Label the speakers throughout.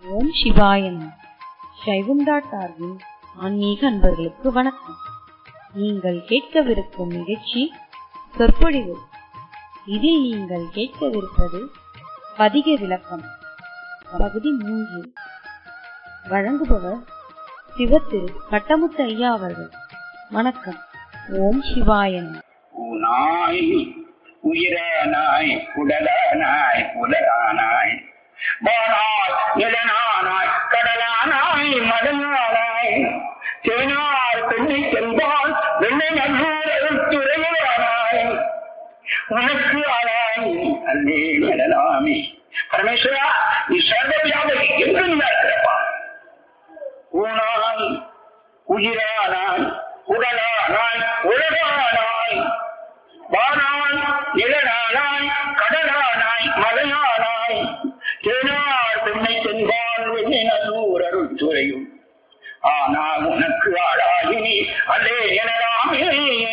Speaker 1: ஓம் சிவாய நம சைவம் டாட் ஆர்வின் ஆன்மீக அன்பர்களுக்கு வணக்கம் நீங்கள் கேட்கவிருக்கும் நிகழ்ச்சி சொற்பொழிவு இதில் நீங்கள் கேட்கவிருப்பது பதிக விளக்கம் பகுதி மூன்று வழங்குபவர் சிவத்திரு பட்டமுத்து ஐயா அவர்கள் வணக்கம் ஓம் சிவாய நம
Speaker 2: ஊனாய் உயிரானாய் உடலானாய் உலகானாய் வானாய் நிலனானாய் கடலானாய் மலையானாய் தேனார் பெண்ணை சென்றால் வெள்ளை நல்லூர் துறையானாய் உனக்கு ஆளாய் அல்லே நடலாமே பரமேஸ்வரா நீ சர்வவியாபி என்று இருக்கிறப்பா ஊனாய் உயிரானாய் உடலானாய் உலகானாய் வானாய் நிழலானாய் கடலானாய் மலையானாய் தேனார் பெண்ணை தென்பால் வெண்ணினூர் அருள் துறையும் ஆனா உனக்கு ஆளாயினி அல்லே எனலாமே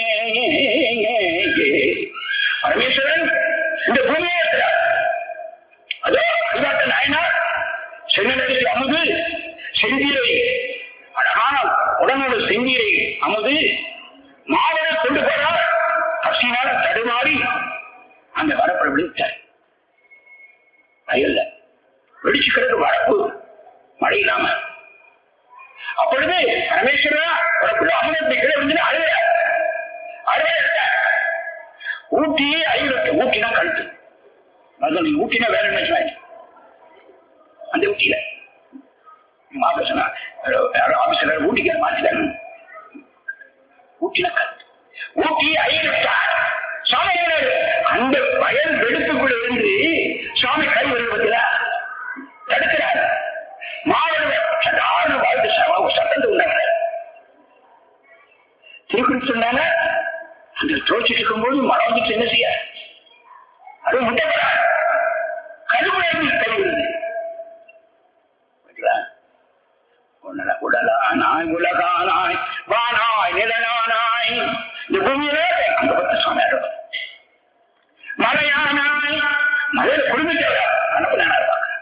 Speaker 2: பரமேஸ்வரன் இந்த பூமியை இருக்கிறார் அதோ அடிவாட்ட நாயனார் சென்னடத்தில் அமுது செந்தீரை அழகான உடனோடு செந்தீரை அமுது மாவரை கொண்டு போறார் பசினால தடுமாறி அந்த வரப்பை விழித்தார் வயல்ல வெடிச்சு கிடக்கு வரப்பு மழை இல்லாம அப்பொழுது பரமேஸ்வரா உனக்குள்ள அமுதத்தை கீழே வந்து அழுகிற அழுகிற ஊட்டி ஐநூறு ஊட்டினா கழுத்து அது நீ ஊட்டினா வேற என்ன சொன்னாங்க அந்த ஊட்டியில ஆபீஸ்ல ஆபீஸ்ல ஊட்டிக்கு மாத்திட்டாங்க ஊட்டின கழுத்து ஊட்டி ஐநூறு சாமி அந்த வயல் வெடுப்புக்குள்ள இருந்து சுவாமி கை வருவதில் தடுக்கிறார் மாவட்ட சடார்னு வாழ்ந்து சட்டத்தை உண்டாங்க திருக்குறள் சொன்னாங்க அந்த தோச்சிட்டு இருக்கும்போது மழை வந்துட்டு என்ன செய்ய அது முட்டைப்படாது கருவுடையில் கை வருது உடலானாய் உலகானாய் வானாய் நிலனானாய் இந்த பூமியில அங்க பத்து சொன்னார் மலையானாய் மலையில குடும்பத்தோட அனுப்பினார்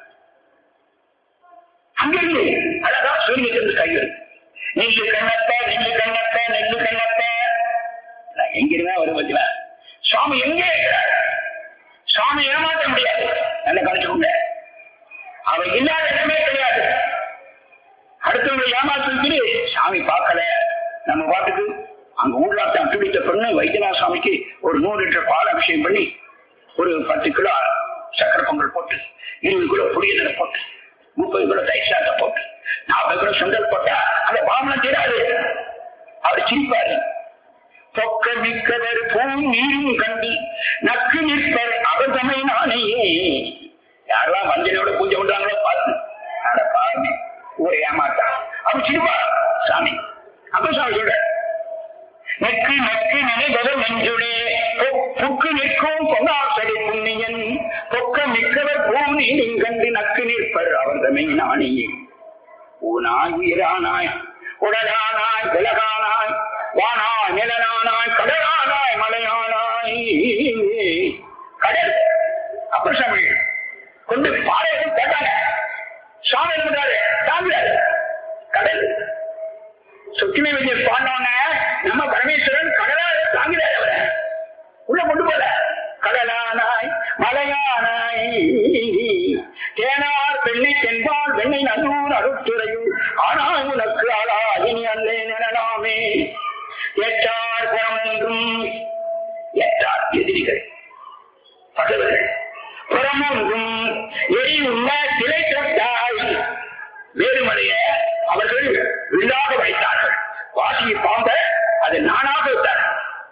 Speaker 2: அங்கிருந்து அழகா சூரியத்திலிருந்து கைகள் நெல்லு கண்ணத்த நெல்லு கண்ணத்த நெல்லு கண்ணத்த எங்கிருந்தா வரும் பத்தில சுவாமி எங்கே இருக்கிறார் சுவாமி ஏமாற்ற முடியாது நல்ல கணிச்சுக்கோங்க அவர் இல்லாத இடமே கிடையாது அடுத்தவங்களை ஏமாத்துக்கு சாமி பார்க்கல நம்ம பாட்டுக்கு அங்க ஊர்லாத்தான் துடித்த பொண்ணு வைத்தியநாத சுவாமிக்கு ஒரு நூறு லிட்டர் பால் அபிஷேகம் பண்ணி ஒரு பத்து கிலோ சக்கரை பொங்கல் போட்டு இருபது கிலோ புளியதனை போட்டு முப்பது கிலோ தயிர் சாதத்தை போட்டு நாற்பது கிலோ சுண்டல் போட்டா அந்த பாவனம் தெரியாது அவர் சிரிப்பாரு பொக்க மிக்கவர் பூ நீரும் கண்டு நக்கு நிற்பர் அவர்தமை நானேயே யாரெல்லாம் மஞ்சளோட பூஜை பண்றாங்களோ பார்த்து அட பாருங்க ஊரை ஏமாத்தா அவன் சிரிப்பா சாமி அப்ப சாமி சொல்ற நெக்கு நெக்கு நினைவதர் நெஞ்சுடே புக்கு நிற்கும் பொன்னாசடி புண்ணியன் பொக்க மிக்கவர் பூனி கண்டு நக்கு நிற்பர் அவர்தமை நாணியே ஊனாய் உயிரானாய் உடலானாய் விலகானாய் வானாய் நிலனானாய் கடலானாய் மலையானாய் கடல் அப்ப சாமி கொண்டு பாறையை கேட்டாங்க சாமி இருந்தாரு தாங்கிறாரு கடல் சொத்துமை விஜய் பாண்டவன நம்ம பரமேஸ்வரன் கடலாறு தாங்கிறார் அவரை உள்ள கொண்டு போல கடலானாய் மலையானாய் தேனார் பெண்ணை தென்பால் வெண்ணை நல்லூர் அருத்துறையும் ஆனால் உனக்கு ஆளா இனி அல்லே நினலாமே ஏற்றார் புறமொன்றும் ஏற்றார் எதிரிகள் பகைவர்கள் புறமொன்றும் எரியுள்ள சிலை தொட்டாய் வேறுமலைய அவர்கள் வில்லாக வைத்தார்கள் வாசியை பாம்ப அதை நானாக விட்டார்கள்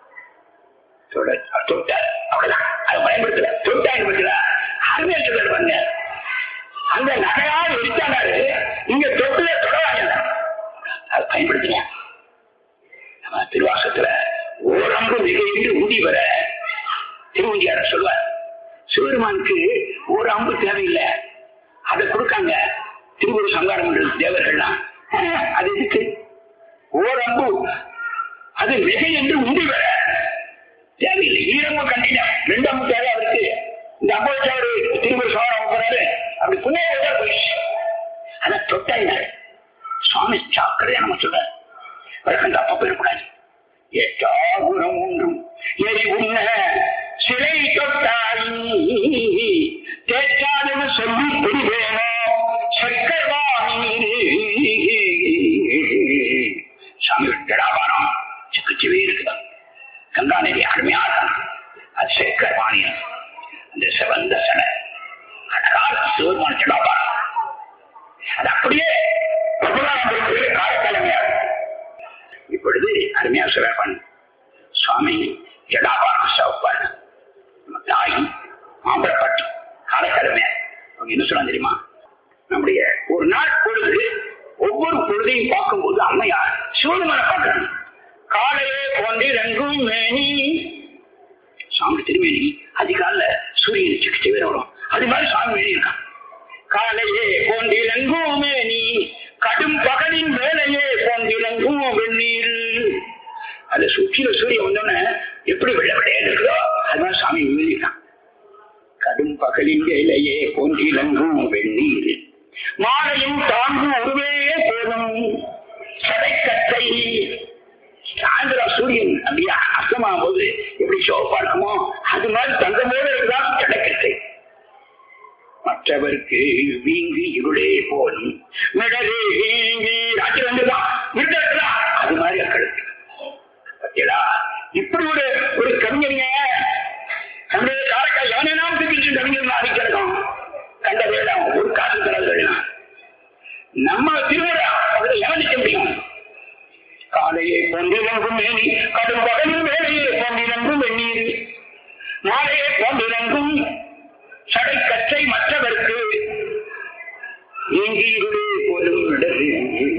Speaker 2: தொட்டார் அவ்வளவுதான் அதை பயன்படுத்தல தொட்டா என்பதுல அருமையா சொல்லுவாங்க அந்த நகையால் எடுத்தாண்டாரு இங்க தொட்டுல தொடராங்க அதை பயன்படுத்தின நம்ம திருவாசத்துல ஓரம்பு மிகையிட்டு உண்டி வர திருவண்டியார சொல்வார் சிவருமானுக்கு ஒரு அம்பு தேவையில்லை அதை கொடுக்காங்க திருவுரு சங்காரம் பண்றது தேவர்கள்லாம் அது எதுக்கு ஓரம்பு அது மிகை என்று உண்டி வர தேவையில்லை ஈரமும் கண்டின ரெண்டு அம்பு தேவை அவருக்கு இந்த அம்பு வச்சு அவரு திருவுரு சங்காரம் போறாரு அப்படி புண்ணிய போயிடுச்சு தொட்டாங்க சுவாமி சாக்கிரதையா நம்ம சொல்ற வழக்கம் தப்பா போயிடக்கூடாது எட்டாகுரம் ஒன்றும் எரி உண்ண சிலை தொட்டாய் தேற்றாதவ சொல்லி புரிவேனோ சக்கரவாணி சாமி ஜடாபாரம் சிக்குச்சிவே இருக்குது கங்கா நதி அருமையா இருக்கும் அது சக்கரவாணியம் அந்த சிவந்த சடை அழகான சிவமான ஜடாபாரம் அது அப்படியே காலக்கிழமையா இப்பொழுது அருமையா சிவப்பன் சுவாமி ஜடாபாரம் சிவப்பார் நம்ம தாய் மாம்பழப்பட்டு காலக்கிழமையா அவங்க என்ன சொன்னா தெரியுமா நம்முடைய ஒரு நாள் பொழுது ஒவ்வொரு பொழுதையும் பார்க்கும்போது அம்மையார் சிவனுமான பார்க்கணும் காலையே போன்று ரெங்கும் மேனி சாமி திருமேனி அதிகால சூரியன் சிகிச்சை வேற வரும் அது மாதிரி சாமி மேனி இருக்கான் காலையே போன்றிலங்கும் மேனி கடும் பகலின் வேலையே போன்றிலங்கும் வெந்நீர் அதை சுற்றில சூரியன் வந்தோடனே எப்படி வெள்ள வெள்ளையா இருக்குதோ அது மாதிரி சாமி மேனிருக்கான் கடும் பகலின் வேலையே போன்றிலங்கும் வெந்நீர் மாலையும் தாங்கும் உருவே போதும் சடைக்கத்தை சாயந்தரம் சூரியன் அப்படியே அஸ்தமாகும் போது எப்படி சிவப்பா இருக்குமோ அது மாதிரி தங்கமோடு இருக்குதான் சடைக்கத்தை மற்றவருக்கு வீங்கி இருளே போலும் மிடரே வீங்கி ராத்திரி வந்துதான் விருதான் அது மாதிரி அக்களுக்கு பத்தியடா இப்படி ஒரு ஒரு கவிஞருங்க நம்முடைய காரைக்கால் எவனேனாம் தூக்கிட்டு கவிஞர் அறிக்கிறோம் கண்ட வேளாம் ஒரு காசு தராது வேளாம் நம்ம திருவிழா அதுல எவன் நிற்க முடியும் காலையை கொண்டிருந்தும் மேனி கடும் பகலின் வேலையை கொண்டிருந்தும் வெந்நீர் மாலையை கொண்டிருந்தும் சடை கற்றை மற்றவர்க்கு நீங்கியிருளே போலும் இடது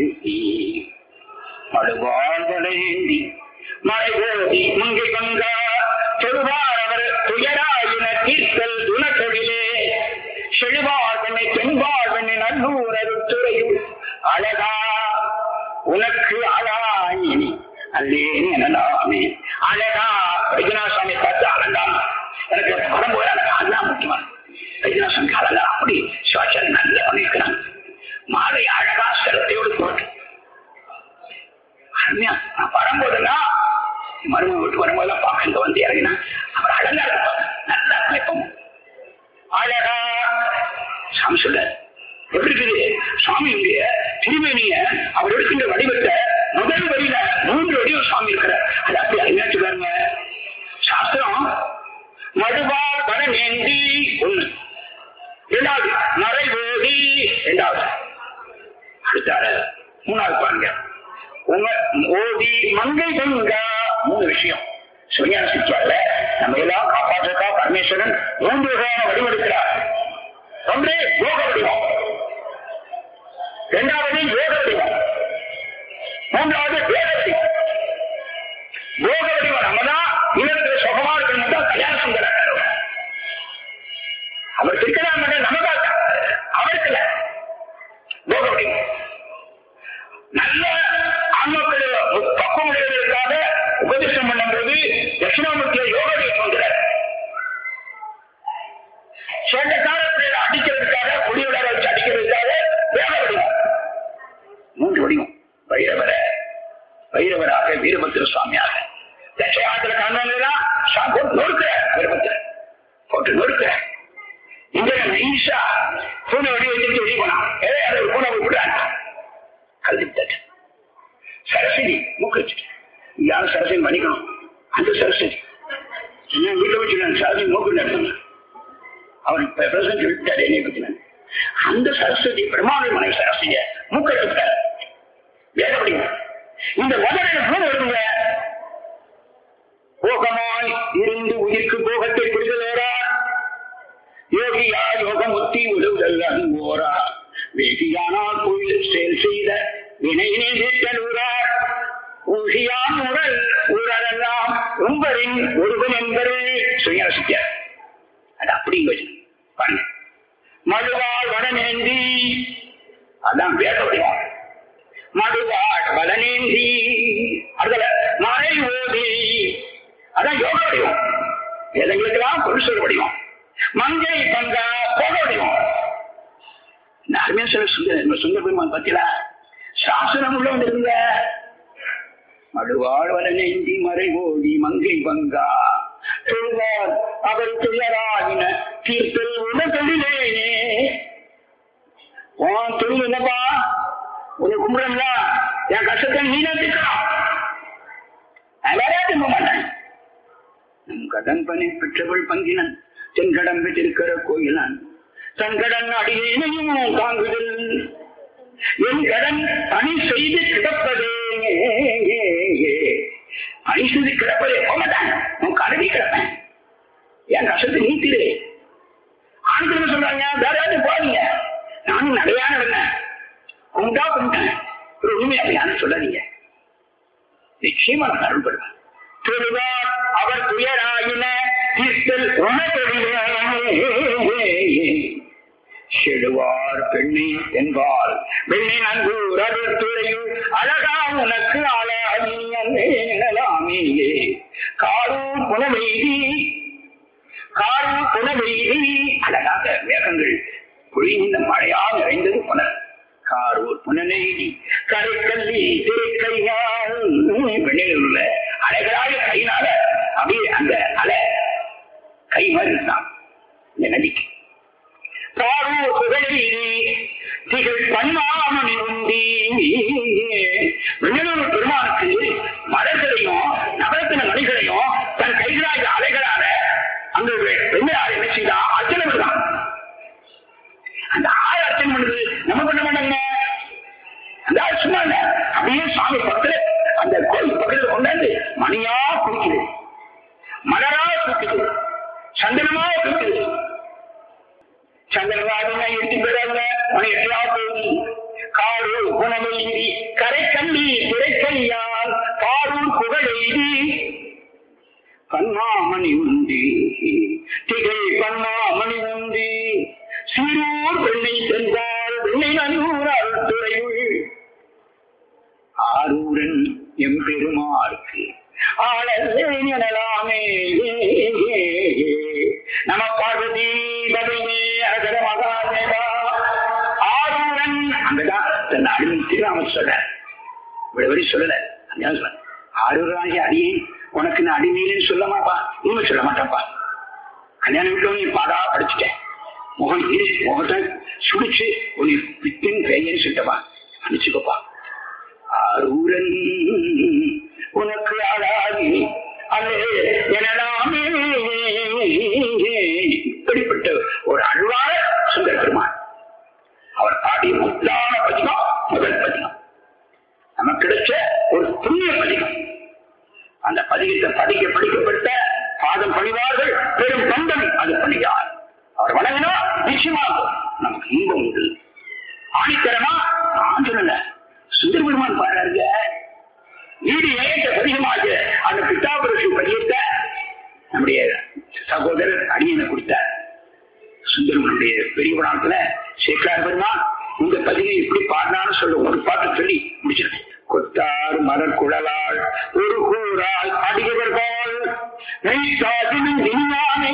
Speaker 2: மழுவாழ்வடைந்தி மழை ஓடி மங்கை கங்கா தொழுவார் அவர் துயராயின தீர்த்தல் துணத்தொழிலே செழுவாழ்வனை தென்பாழ்வனை நல்லூர் அருத்துறையுள் அழகா உனக்கு அழாயினி அல்லேன் எனலாமே அழகா வைத்தியநாசாமி பார்த்து அழகான் எனக்கு வரும்போது அழகா அதுதான் முக்கியமான வைத்தியநாசாமி அழகா அப்படி சுவாச்சாரி நல்லா பண்ணியிருக்கிறாங்க மாலை அழகா சிரத்தையோடு போட்டு அருமையா நான் வரும்போதெல்லாம் மருமகன் விட்டு வரும்போதெல்லாம் பார்க்க இங்க வந்து இறங்கினா அவர் அழகா இருப்பார் நல்லா குழப்பம் அழகா சாமி சொல்ல எப்படி இருக்குது சுவாமியுடைய திருமேனிய அவர் எடுக்கின்ற வடிவத்தை முதல் வரியில மூன்று வடிவம் சுவாமி இருக்கிறார் அது அப்படி அருமையா சொல்றாங்க சாஸ்திரம் மடுவார் வனநேந்தி ஒண்ணு இரண்டாவது மறைவோதி இரண்டாவது அடுத்தாரு மூணாவது பாருங்க உங்க ஓதி மங்கை கங்கா மூணு விஷயம் சுஞான சித்தியால நம்ம எல்லாம் காப்பாற்றக்கா பரமேஸ்வரன் மூன்று வகையான வடிவெடுக்கிறார் ஒன்று யோக வடிவம் இரண்டாவது யோக வடிவம் மூன்றாவது வேத வடிவம் யோக வடிவம் நம்மதான் இல்லத்துல சுகமா இருக்கணும் தான் கல்யாணம் சுந்தரார் அவர் திருக்கலாம் நமக்காக அவருக்கு இல்ல யோக வடிவம் நல்ல ஆன்மக்கள் பக்குவம் உடையவர்களுக்காக உபதேசம் பண்ணும்போது தட்சிணாமூர்த்தியை யோக வடிவம் சொல்கிறார் சேட்டக்காரத்தில் அடிக்கிறதுக்காக குடியுடர வச்சு அடிக்கிறதுக்காக வேக வடிவம் மூன்று வடிவம் வைரவர வைரவராக வீரபத்திர சுவாமியாக தட்சயாத்திர காரணங்களா போட்டு நொறுக்கிற வீரபத்திர போட்டு நொறுக்கிற இங்க ஈஷா பூனை வடி வச்சுட்டு வெளியே போனான் ஏதோ அதை ஒரு பூனை விட்டுறான் கழுதிட்டாச்சு சரஸ்வதி மூக்கு வச்சுட்டு யாரும் சரஸ்வதி மன்னிக்கணும் அந்த சரஸ்வதி என் வீட்டை வச்சு நான் சரஸ்வதி மூக்கு நடத்தணும் அவர் பிரசன் சொல்லிட்டாரு என்னை பத்தி நான் அந்த சரஸ்வதி பிரம்மாவுடைய மனைவி சரஸ்வதிய மூக்கை விட்டார் வேதப்படிங்க இந்த முதலில் பூனை வருங்க போகமாய் இருந்து உயிர்க்கு போகத்தை புரிதலோரா யோகியா யோகமுத்தி உதவுதல் அன்போரா வேகியானால் கோயில் செயல் செய்த வினையினை வீட்டலூரார் ஊசியான் உடல் ஊரரெல்லாம் உங்களின் ஒருவன் என்பது சுயரசித்தார் அது அப்படி பாருங்க மழுவாள் வடநேந்தி அதான் வேத வடிவம் மடுவாள் வடநேந்தி அதுல மறை ஓதி அதான் யோக வடிவம் வேதங்களுக்கெல்லாம் புருஷர் வடிவம் மங்கை பங்கா போக வடிவம் இந்த அருமையா சொல்ல சுந்தர சுந்தர பெருமான் பத்தியா சாசனம் உள்ள வந்திருந்த மடுவாழ் வர நெஞ்சி மறை ஓடி மங்கை பங்கா தொழுவார் அவர் துயராகின தீர்த்தல் உணர்தலிலேனே உன் தொழில் என்னப்பா உன்னை கும்பிடல என் கஷ்டத்தை நீனே தீர்க்கலாம் நான் வேற யாரும் திரும்ப மாட்டேன் நம் கடன் பணி பெற்றவள் பங்கினன் தென்கடம் பெற்றிருக்கிற கோயிலான் தன் கடன் அடியேனையும் தாங்குதல் என் கடன் பணி செய்து கிடப்பதே பணி செய்து கிடப்பதே போக மாட்டான் உன் கடனை கிடப்பேன் என் கஷ்டத்தை நீத்திரு ஆண்கள் சொல்றாங்க வேற யாரும் போறீங்க நானும் நிறையா நடந்தேன் உண்டா பண்ணிட்டேன் ஒரு உண்மை அப்படியான்னு சொல்லாதீங்க நிச்சயமா நான் அருள்படுவேன் திருவார் அவர் துயராயின தீர்த்தல் செடுவார் பெண்ணை என்பால் பெண்ணை நன்கூர் அவர் துறையும் அழகா உனக்கு ஆளாமே காரூர் புனவெய்தி காரூர் புனவெய்தி அழகாக மேகங்கள் பொழிந்த மழையாக நிறைந்தது புனர் காரூர் புனநெய்தி கரைக்கல்லி திருக்கையால் வெண்ணில் உள்ள அலைகளாக கையினால அப்படியே அந்த அலை கை மாதிரி இருந்தான் இந்த நதிக்கு பாரூர் புகழீரி திகழ் பன்மாமணி உந்தி வெண்ணலூர் பெருமானுக்கு மலர்களையும் நவரத்தின மணிகளையும் தன் கைகளாக அலைகளால அங்கு பெண்ணார் என்ன செய்தா அர்ச்சனை பண்ணுறான் அந்த ஆள் அர்ச்சனை பண்ணுது நம்ம பண்ண மாட்டாங்க அந்த ஆள் சும்மா இல்ல அப்படியே சாமி பக்கத்துல அந்த கோயில் பக்கத்துல கொண்டாந்து மணியா குடிக்குது மலரா குடிக்குது சந்தனமா குடிக்குது சந்திரராஜனை எடுத்து போயிடாங்க மணி எட்டா போகுது காரூர் குணமெய்தி கரைக்கல்லி திரைக்கையால் காரூர் புகழெய்தி கண்ணாமணி உந்தி திகழ் கண்ணாமணி உந்தி சீரூர் பெண்ணை சென்றால் வெண்ணை நல்லூர் அருத்துறையுள் ஆரூரன் எம்பெருமாருக்கு ஆளலாமே நம பார்வதி பதவி அகர மகாதேவா ஆரூரன் அங்கதான் தன் அடிமை திருநாம சொல்ல விடவரி சொல்லல அங்கதான் சொல்ல ஆரூராகி அடியே உனக்கு நான் அடிமையிலேன்னு சொல்ல மாப்பா இனிமே சொல்ல மாட்டேன்ப்பா கல்யாணம் வீட்டில் நீ பாடா படிச்சுட்டேன் முகம் இரு முகத்தை சுடிச்சு உன்னை பித்தின் பெயர்னு சொல்லிட்டப்பா அனுச்சுக்கப்பா ஆரூரன் உனக்கு ஆளாகி அல்லே எனலாமே இப்படிப்பட்ட ஒரு அழ்வார சுந்தர பெருமான் அவர் பாடிய முத்தான பதிகம் முதல் பதிகம் நமக்கு கிடைச்ச ஒரு புண்ணிய பதிகம் அந்த பதிகத்தை படிக்க படிக்கப்பட்ட பாதம் பணிவார்கள் பெரும் பந்தம் அது பணியார் அவர் வணங்கினா நிச்சயமாக நமக்கு இன்பம் உண்டு ஆணித்தரமா நான் சொல்லல சுந்தர பெருமான் பாடுறாருங்க வீடு ஏற்ற பதிகமாக அந்த பித்தாபுரசு பதியத்தை நம்முடைய சகோதரர் அடியனை கொடுத்தார் சுந்தரனுடைய பெரிய புராணத்துல சேக்கலார் பெருமான் இந்த பதிகை எப்படி பாடினான்னு சொல்ல ஒரு பாட்டு சொல்லி முடிச்சிருக்கேன் கொத்தார் மலர் குழலால் ஒரு கூறால் அடிகவர்கள் மெய்சாதினும் விஞ்ஞானை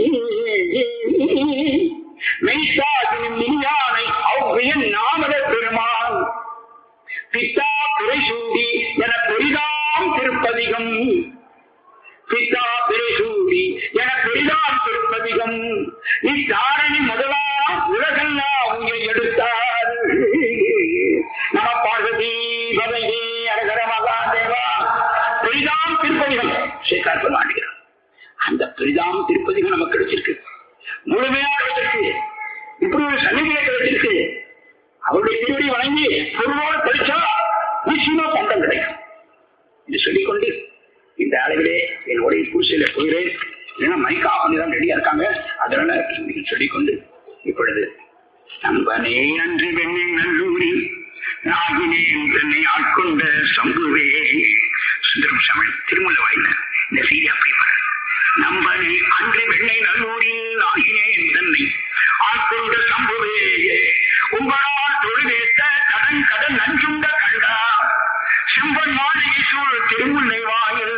Speaker 2: மெய்சாதினும் விஞ்ஞானை அவ்வியன் நாமத பெருமான் பித்தா பிறைசூடி என பெரிதாம் திருப்பதிகம் பித்தா பிறைசூடி என பெரிதாம் திருப்பதிகம் இத்தாரணி முதலா உலகெல்லாம் உங்களை எடுத்தார் நம பார்வதி பதவி அரகர மகாதேவா பெரிதாம் திருப்பதிகம் சேகார் மாட்டுகிறார் அந்த பெரிதாம் திருப்பதிகம் நமக்கு கிடைச்சிருக்கு முழுமையா கிடைச்சிருக்கு இப்படி ஒரு சன்னிதியை கிடைச்சிருக்கு அவருடைய திருவடி வணங்கி பொருளோடு படிச்சா நிச்சயமா பந்தம் கிடைக்கும் இது சொல்லிக்கொண்டு இந்த அளவிலே என்னுடைய பூசையில போகிறேன் ஏன்னா மைக் ஆஃப் பண்ணி தான் ரெடியா இருக்காங்க அதனால நீங்க சொல்லிக்கொண்டு இப்பொழுது நம்பனே அன்று வெண்ணை நல்லூரில் நாகினேன் தன்னை ஆட்கொண்ட சம்புவே சுந்தரம் சமணி திருமல வாயில இந்த செய்தி அப்படி வர நம்பனே அன்று வெண்ணை நல்லூரில் நாகினேன் தன்னை ஆட்கொண்ட சம்புவே உங்களால் தொழுவேத்த கடன் கடன் நஞ்சுண்ட கண்டா செம்பன் மாளிகை சூழ் திருமுல்லை வாயில்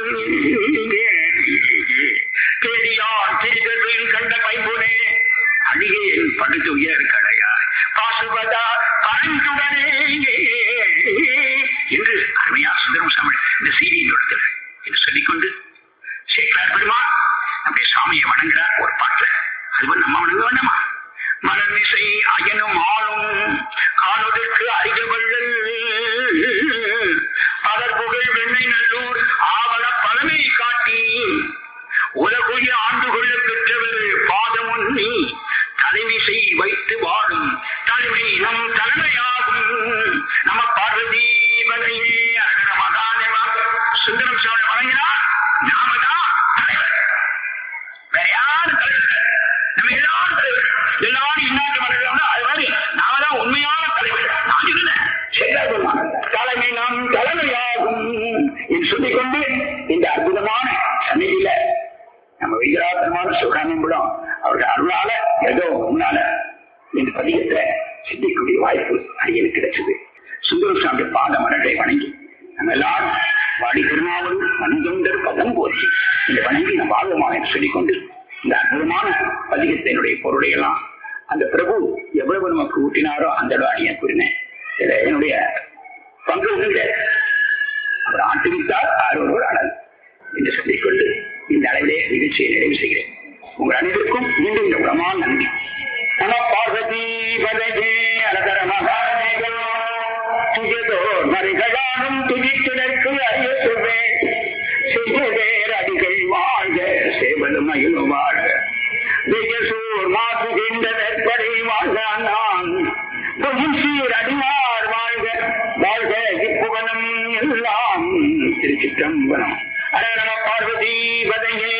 Speaker 2: தேடியான் திரிகளில் கண்ட பைம்புனே அடிகையில் படுத்து உயர் கடையாய் பாசுபத அருமையா சுந்தரம் சாமி இந்த சீரியல் இடத்துல என்று சொல்லிக்கொண்டு சேக்கலார் பெருமாள் நம்முடைய சாமியை வணங்குறார் ஒரு பாட்டுல அதுபோல் நம்ம வணங்க வேண்டாமா மலர்மிசை அயனும் ஆளும் காணுதற்கு அறிகவள்ளல் பலர் புகழ் வெண்ணை நல்லூர் ஆவல பழமை காட்டி உலகுய ஆண்டு கொள்ள பெற்றவர் பாதமுன்னி தலைவிசை வைத்து வாழும் தலைமை நம் தலைமையாகும் நம்ம பார்வதி வலையே அகர மகாதேவா சுந்தரம் சிவனை வழங்கினார் நாம தான் தலைவர் வேற யாரும் தலைவர் கிடையாது. நம்ம எல்லாரும் தலைவர் எல்லாரும் இன்னாட்டு மனிதர்கள் அது மாதிரி நாம தான் உண்மையான தலைவர் நான் சொல்லுறேன் சரியா சொல்லுவாங்க தலைமை நாம் தலைமையாகும் என்று சொல்லிக்கொண்டு இந்த அற்புதமான சந்நிதியில நம்ம வைகராத்தனமான சிவராமபுரம் அவருடைய அருளால ஏதோ முன்னால இந்த பதிகத்துல சித்திக்கூடிய வாய்ப்பு அடியனுக்கு கிடைச்சது சுந்தர சாமி பாத மரத்தை வணங்கி நம்ம எல்லாரும் வாடி திருநாவலும் மணிகொண்டர் பதம் போற்றி இந்த வணங்கி நம்ம வாழ்வோமா என்று சொல்லிக்கொண்டு இந்த அற்புதமான பதிகத்தினுடைய பொருளை எல்லாம் அந்த பிரபு எவ்வளவு நமக்கு ஊட்டினாரோ அந்த அளவு அடியன் கூறினேன் இதுல என்னுடைய பங்கு ஒன்றும் கிடையாது அவர் ஆட்டுவித்தார் ஆரோடு அடல் என்று சொல்லிக்கொண்டு இந்த அளவிலே நிகழ்ச்சியை நிறைவு செய்கிறேன் உங்கள் அனைவருக்கும் மீண்டும் இந்த உடமான நன்றி நம பார்வதி பதகே அலகர மகாநேகோ துயதோ மறிகளானும் துதித்தினருக்கு அறிய சொல்வே செய்வேர் அடிகள் வாழ்க சேவலும் மயிலும் வாழ்க விஜசூர் மாற்றுகின்ற வெற்படை வாழ்க நான் பொயில் சீர் அடிவார் வாழ்க வாழ்க இப்புவனம் எல்லாம் திருச்சிற்றம்பலம் அட நம பார்வதி பதையே